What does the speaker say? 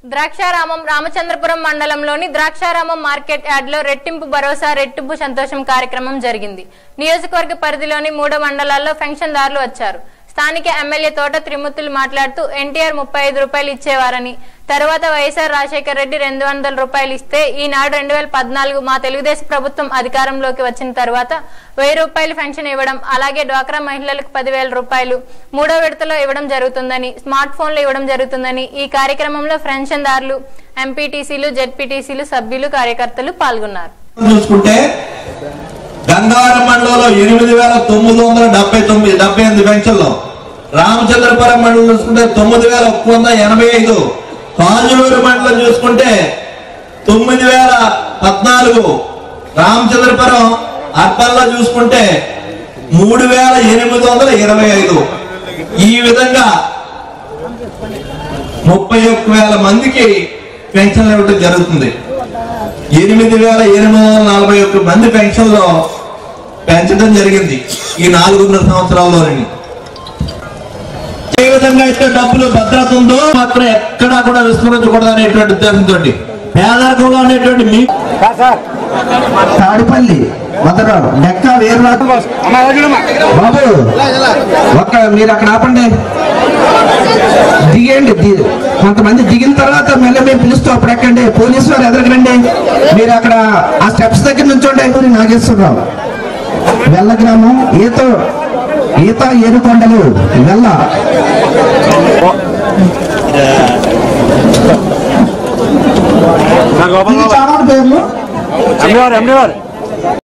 ద్రాక్షారామం రామచంద్రపురం మండలంలోని ద్రాక్షారామం మార్కెట్ యార్డ్లో రెట్టింపు భరోసా రెట్టింపు సంతోషం కార్యక్రమం జరిగింది నియోజకవర్గ పరిధిలోని మూడు మండలాల్లో పెన్షన్దారులు వచ్చారు స్థానిక ఎమ్మెల్యే తోట త్రిమూర్తులు మాట్లాడుతూ ఎన్టీఆర్ ముప్పై ఐదు రూపాయలు ఇచ్చేవారని తర్వాత వైఎస్ఆర్ రాజశేఖర రెడ్డి రెండు వందల రూపాయలు ఇస్తే ఈనాడు రెండు వేల పద్నాలుగు మా తెలుగుదేశం ప్రభుత్వం అధికారంలోకి వచ్చిన తర్వాత వెయ్యి రూపాయలు పెన్షన్ ఇవ్వడం అలాగే డ్వాక్రా మహిళలకు పదివేల రూపాయలు మూడో విడతలో ఇవ్వడం జరుగుతుందని స్మార్ట్ ఫోన్లు ఇవ్వడం జరుగుతుందని ఈ కార్యక్రమంలో పెన్షన్దారులు ఎంపీటీసీలు జెడ్పీటీసీలు సభ్యులు కార్యకర్తలు పాల్గొన్నారు చూసుకుంటే గంగారం మండలంలో ఎనిమిది వేల తొమ్మిది వందల డెబ్బై తొమ్మిది డెబ్బై ఎనిమిది పెన్షన్లు రామచంద్రపురం మండలం చూసుకుంటే తొమ్మిది వేల ఒక్క వంద ఎనభై ఐదు కాజులూరు మండలం చూసుకుంటే తొమ్మిది వేల పద్నాలుగు రామచంద్రపురం అర్బన్లో చూసుకుంటే మూడు వేల ఎనిమిది వందల ఇరవై ఐదు ఈ విధంగా ముప్పై ఒక్క వేల మందికి పెన్షన్లు ఇవ్వడం జరుగుతుంది ఎనిమిది వేల ఎనిమిది వందల నలభై ఒక్క మంది పెన్షన్లో పెంచడం జరిగింది ఈ నాలుగున్నర సంవత్సరాల్లోని ఏ విధంగా అయితే డబ్బులు భద్రత ఉందో మాత్రం ఎక్కడా కూడా విస్మరించకూడదు అనేటువంటి ఉద్దేశంతో పేదరికంలో అనేటువంటి మీ తాడిపల్లి మదరాడు లెక్క వీరరాజు బాబు ఒక్క మీరు అక్కడ ఆపండి దిగండి ది- కొంతమంది దిగిన తర్వాత మళ్ళీ మేము పిలుస్తూ అప్పుడు ఎక్కండి పోలీసు వారు ఎదరకండి మీరు అక్కడ ఆ స్టెప్స్ దగ్గర నుంచోండి ఊరి నాగేశ్వరరావు వెల్ల గ్రామం ఈత ఈత ఏరుకొండలు వెల్ల ఇది చాలా పేర్లు ఎండివారు ఎండివారు